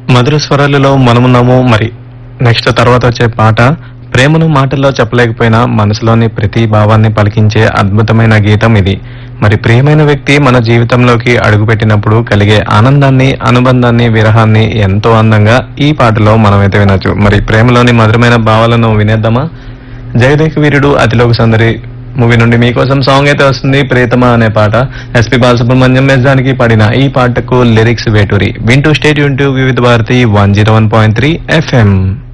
మధుర స్వరాలలో మనమున్నాము మరి నెక్స్ట్ తర్వాత వచ్చే పాట ప్రేమను మాటల్లో చెప్పలేకపోయినా మనసులోని ప్రతి భావాన్ని పలికించే అద్భుతమైన గీతం ఇది మరి ప్రియమైన వ్యక్తి మన జీవితంలోకి అడుగుపెట్టినప్పుడు కలిగే ఆనందాన్ని అనుబంధాన్ని విరహాన్ని ఎంతో అందంగా ఈ పాటలో మనమైతే వినొచ్చు మరి ప్రేమలోని మధురమైన భావాలను వినేద్దామా జగదేక వీరుడు అతిలోక సుందరి మూవీ నుండి మీకోసం సాంగ్ అయితే వస్తుంది ప్రేతమా అనే పాట ఎస్పి బాలసుబ్రహ్మణ్యం ఎస్ జానకి పాడిన ఈ పాటకు లిరిక్స్ వేటూరి వింటూ స్టేట్ యూన్ Vividh Bharati one zero one point three FM